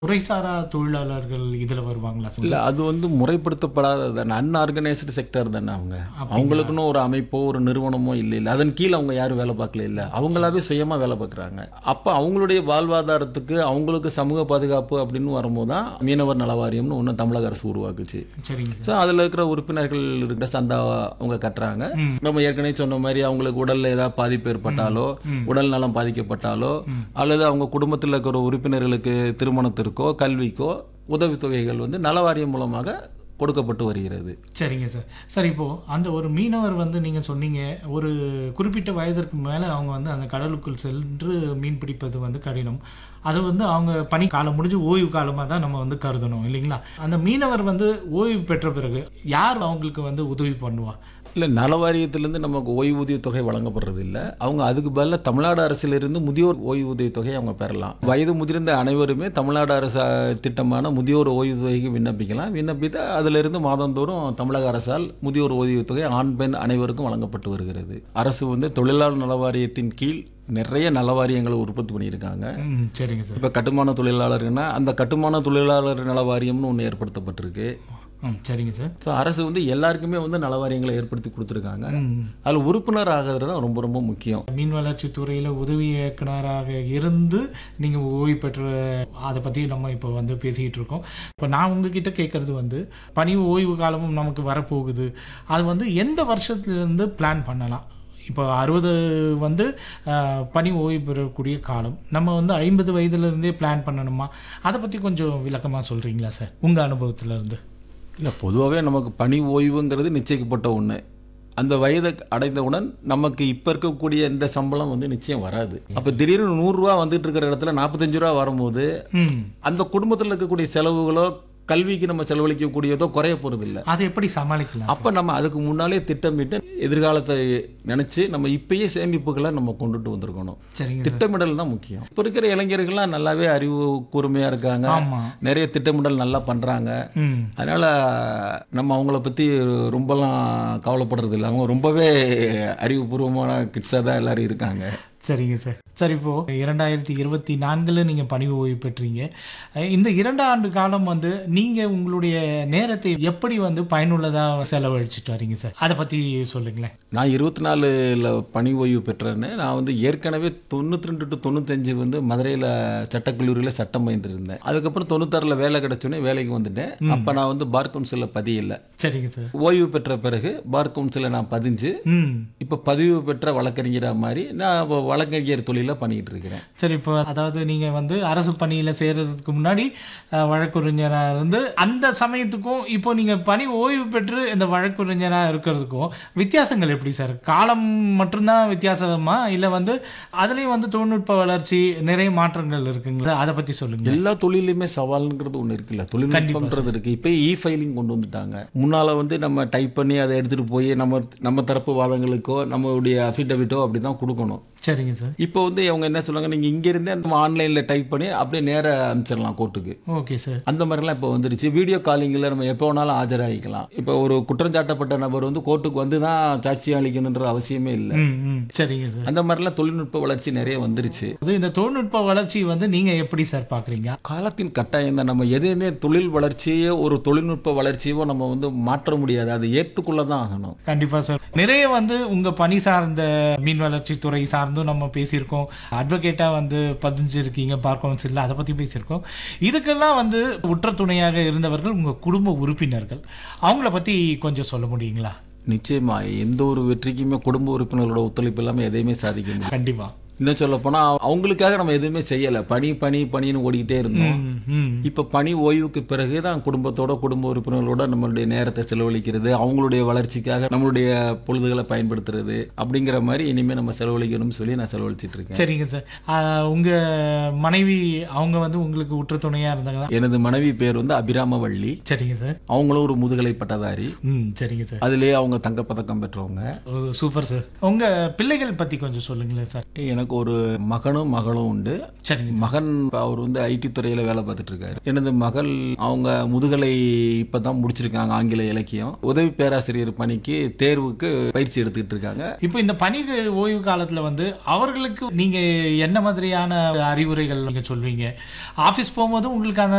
முறைசாரா தொழிலாளர்கள் இதுல வருவாங்களா சார் இல்ல அது வந்து முறைப்படுத்தப்படாத தானே அன்ஆர்கனைஸ்டு செக்டர் தானே அவங்க அவங்களுக்குன்னு ஒரு அமைப்போ ஒரு நிறுவனமோ இல்லை இல்லை அதன் கீழ் அவங்க யாரும் வேலை பார்க்கல இல்லை அவங்களாவே சுயமா வேலை பார்க்குறாங்க அப்போ அவங்களுடைய வாழ்வாதாரத்துக்கு அவங்களுக்கு சமூக பாதுகாப்பு அப்படின்னு வரும்போது தான் மீனவர் நல வாரியம்னு ஒன்று தமிழக அரசு உருவாக்குச்சு சரிங்க சார் ஸோ அதில் இருக்கிற உறுப்பினர்கள் இருக்கிற சந்தா அவங்க கட்டுறாங்க நம்ம ஏற்கனவே சொன்ன மாதிரி அவங்களுக்கு உடல்ல ஏதாவது பாதிப்பு ஏற்பட்டாலோ உடல் நலம் பாதிக்கப்பட்டாலோ அல்லது அவங்க குடும்பத்தில் இருக்கிற உறுப்பினர்களுக்கு திருமணத்திற்கோ கல்விக்கோ உதவித்தொகைகள் வந்து நல வாரியம் மூலமாக கொடுக்கப்பட்டு வருகிறது சரிங்க சார் சார் இப்போ அந்த ஒரு மீனவர் வந்து நீங்க சொன்னீங்க ஒரு குறிப்பிட்ட வயதிற்கு மேல அவங்க வந்து அந்த கடலுக்குள் சென்று மீன் பிடிப்பது வந்து கடினம் அது வந்து அவங்க பனி காலம் முடிஞ்சு ஓய்வு காலமாக தான் நம்ம வந்து கருதணும் இல்லைங்களா அந்த மீனவர் வந்து ஓய்வு பெற்ற பிறகு யார் அவங்களுக்கு வந்து உதவி பண்ணுவா இல்லை நல வாரியத்திலேருந்து நமக்கு ஓய்வூதிய தொகை வழங்கப்படுறது இல்லை அவங்க அதுக்கு பதிலாக தமிழ்நாடு அரசிலிருந்து முதியோர் ஓய்வூதிய தொகையை அவங்க பெறலாம் வயது முதிர்ந்த அனைவருமே தமிழ்நாடு அரசு அஹ், திட்டமான முதியோர் ஓய்வூதியக்கு விண்ணப்பிக்கலாம் விண்ணப்பித்து அதிலிருந்து மாதந்தோறும் தமிழக அரசால் முதியோர் ஓய்வூதிய தொகை ஆண் பெண் அனைவருக்கும் வழங்கப்பட்டு வருகிறது அரசு வந்து தொழிலாளர் நல வாரியத்தின் கீழ் நிறைய நல வாரியங்களை உற்பத்தி பண்ணியிருக்காங்க ம் சரிங்க சார் இப்போ கட்டுமான தொழிலாளர்னா அந்த கட்டுமான தொழிலாளர் நல வாரியம்னு ஒன்று ஏற்படுத்தப்பட்டிருக்கு ம் சரிங்க சார் ஸோ அரசு வந்து எல்லாருக்குமே வந்து நல வாரியங்களை ஏற்படுத்தி கொடுத்துருக்காங்க ம் அதில் உறுப்பினர் ஆகிறது தான் ரொம்ப ரொம்ப முக்கியம் மீன் வளர்ச்சி துறையில் உதவி இயக்குனராக இருந்து நீங்கள் ஓய்வு பெற்ற அதை பற்றி நம்ம இப்போ வந்து பேசிக்கிட்டு இருக்கோம் இப்போ நான் உங்ககிட்ட கேட்குறது வந்து பணி ஓய்வு காலமும் நமக்கு வரப்போகுது அது வந்து எந்த வருஷத்துலேருந்து பிளான் பண்ணலாம் இப்போ அறுபது வந்து ஆஹ், பணி ஓய்வு பெறக்கூடிய காலம் நம்ம வந்து ஐம்பது வயதுலேருந்தே பிளான் பண்ணணுமா அதை பற்றி கொஞ்சம் விளக்கமாக சொல்கிறீங்களா சார் உங்கள் அனுபவத்திலேருந்து இல்லை பொதுவாகவே நமக்கு பணி ஓய்வுங்கிறது நிச்சயிக்கப்பட்ட ஒன்று அந்த வயதை அடைந்தவுடன் நமக்கு இப்போ இருக்கக்கூடிய இந்த சம்பளம் வந்து நிச்சயம் வராது அப்போ திடீர்னு நூறுரூவா வந்துட்டு இருக்கிற இடத்துல நாற்பத்தஞ்சு ரூபா வரும்போது ம் அந்த குடும்பத்தில் இருக்கக்கூடிய செலவுகளோ கல்விக்கு நம்ம செலவழிக்கக்கூடியதோ குறைய போகிறது இல்லை அதை எப்படி சமாளிக்கலாம் அப்போ நம்ம அதுக்கு முன்னாலே திட்டமிட்டு எதிர்காலத்தை நினச்சி நம்ம இப்பயே சேமிப்புகளை நம்ம கொண்டுட்டு வந்திருக்கணும் சரிங்க திட்டமிடல் தான் முக்கியம் இப்போ இருக்கிற இளைஞர்கள்லாம் நல்லாவே அறிவு கூர்மையாக இருக்காங்க ஆமாம் நிறைய திட்டமிடல் நல்லா பண்ணுறாங்க ம் அதனால் நம்ம அவங்கள பற்றி ரொம்பலாம் கவலைப்படுறது இல்லை அவங்க ரொம்பவே அறிவுபூர்வமான கிட்ஸாக தான் எல்லாரும் இருக்காங்க சரிங்க சார் சார் இப்போ இரண்டாயிரத்தி இருபத்தி நான்கில் நீங்கள் பணி ஓய்வு பெற்றீங்க அஹ் இந்த இரண்டு ஆண்டு காலம் வந்து நீங்கள் உங்களுடைய நேரத்தை எப்படி வந்து பயனுள்ளதாக செலவழிச்சிட்டு வரீங்க சார் அதை பற்றி சொல்லுங்களேன் நான் இருபத்தி நாலில் பணி ஓய்வு பெற்றேன்னு நான் வந்து ஏற்கனவே தொண்ணூற்றி ரெண்டு டு தொண்ணூத்தஞ்சு வந்து மதுரையில் சட்டக்கல்லூரியில் சட்டம் பயின்று இருந்தேன் அதுக்கப்புறம் தொண்ணூத்தாறில் வேலை கிடைச்சோன்னே வேலைக்கு வந்துட்டேன் அப்போ நான் வந்து பார் கவுன்சிலில் பதியல சரிங்க சார் ஓய்வு பெற்ற பிறகு பார் கவுன்சிலில் நான் பதிஞ்சு ம் இப்போ பதிவு பெற்ற வழக்கறிஞராக மாதிரி நான் இப்போ வழக்கறிஞர் தொழிலில் பண்ணிக்கிட்டு இருக்கிறேன் சரி இப்போ அதாவது நீங்கள் வந்து அரசு பணியில் சேர்றதுக்கு முன்னாடி அஹ், வழக்குரைஞராக இருந்து அந்த சமயத்துக்கும் இப்போ நீங்கள் பணி ஓய்வு பெற்று இந்த வழக்குரைஞராக இருக்கிறதுக்கும் வித்தியாசங்கள் எப்படி சார் காலம் மட்டும்தான் வித்தியாசமா இல்லை வந்து அதுலேயும் வந்து தொழில்நுட்ப வளர்ச்சி நிறைய மாற்றங்கள் இருக்குங்களா அதை பற்றி சொல்லுங்க எல்லா தொழிலுமே சவால்ங்கிறது ஒன்று இருக்குல்ல தொழில்நுட்பம்ன்றது இருக்கு இப்போ இ ஃபைலிங் கொண்டு வந்துட்டாங்க முன்னால வந்து நம்ம டைப் பண்ணி அதை எடுத்துட்டு போய் நம்ம நம்ம தரப்பு வாதங்களுக்கோ நம்மளுடைய அஃபிடவிட்டோ அப்படி தான் கொடுக்கணும் சரிங்க சார் இப்போ வந்து அவங்க என்ன சொல்லுவாங்க நீங்க இங்க இருந்தே நம்ம ஆன்லைன்ல டைப் பண்ணி அப்படியே நேர அனுப்பிச்சிடலாம் கோர்ட்டுக்கு ஓகே சார் அந்த மாதிரிலாம் இப்போ வந்துருச்சு வீடியோ காலிங்கில் நம்ம எப்போ வேணாலும் ஆஜராகிக்கலாம் இப்போ ஒரு குற்றம் சாட்டப்பட்ட நபர் வந்து கோர்ட்டுக்கு வந்து தான் சாட்சி அளிக்கணுன்ற அவசியமே இல்லை ம் ம் சரிங்க சார் அந்த மாதிரிலாம் தொழில்நுட்ப வளர்ச்சி நிறைய வந்துருச்சு அது இந்த தொழில்நுட்ப வளர்ச்சி வந்து நீங்கள் எப்படி சார் பார்க்குறீங்க காலத்தின் கட்டாயம் தான் நம்ம எதையுமே தொழில் வளர்ச்சியோ ஒரு தொழில்நுட்ப வளர்ச்சியோ நம்ம வந்து மாற்ற முடியாது அது ஏற்றுக்குள்ள தான் ஆகணும் கண்டிப்பா சார் நிறைய வந்து உங்க பணி சார்ந்த மீன் வளர்ச்சி துறை சார்ந்தும் நம்ம பேசியிருக்கோம் அட்வொகேட்டா வந்து பதிஞ்சு இருக்கீங்க பார் கவுன்சிலில் அதை பத்தி பேசியிருக்கோம் இதுக்கெல்லாம் வந்து உற்ற துணையாக இருந்தவர்கள் உங்க குடும்ப உறுப்பினர்கள் அவங்கள பத்தி கொஞ்சம் சொல்ல முடியுங்களா நிச்சயமா எந்த ஒரு வெற்றிக்குமே குடும்ப உறுப்பினர்களோட ஒத்துழைப்பு இல்லாமல் எதையுமே சாதிக்க முடியும் கண்டிப்பா இன்னும் சொல்ல போனால் அவங்களுக்காக நம்ம எதுவுமே செய்யலை பணி பணி பணின்னு ஓடிக்கிட்டே இருந்தோம் ம், ம். இப்போ பணி ஓய்வுக்கு பிறகு தான் குடும்பத்தோட குடும்ப உறுப்பினர்களோட நம்மளுடைய நேரத்தை செலவழிக்கிறது அவங்களுடைய வளர்ச்சிக்காக நம்மளுடைய பொழுதுகளை பயன்படுத்துறது அப்படிங்கிற மாதிரி இனிமேல் நம்ம செலவழிக்கணும்னு சொல்லி நான் செலவழிச்சிட்டு இருக்கேன் சரிங்க சார் ஆஹ், உங்க மனைவி அவங்க வந்து உங்களுக்கு உற்ற துணையா இருந்தாங்களா எனது மனைவி பேர் வந்து அபிராமவள்ளி சரிங்க சார் அவங்களும் ஒரு முதுகலை பட்டதாரி ம் சரிங்க சார் அதுலேயே அவங்க தங்கப்பதக்கம் பெற்றவங்க ஓ, சூப்பர் சார் உங்க பிள்ளைகள் பத்தி கொஞ்சம் சொல்லுங்களேன் சார் எனக்கு ஒரு மகனும் மகளும் உண்டு சரிங்க மகன் அவர் வந்து ஐடி துறையில் வேலை பார்த்துட்டு இருக்காரு எனது மகள் அவங்க முதுகலை இப்போ தான் முடிச்சிருக்காங்க ஆங்கில இலக்கியம் உதவி பேராசிரியர் பணிக்கு தேர்வுக்கு பயிற்சி எடுத்துக்கிட்டு இருக்காங்க இப்போ இந்த பணி ஓய்வு காலத்துல வந்து அவர்களுக்கு நீங்க என்ன மாதிரியான அறிவுரைகள் நீங்க சொல்வீங்க ஆபீஸ் போகும்போது உங்களுக்கு அந்த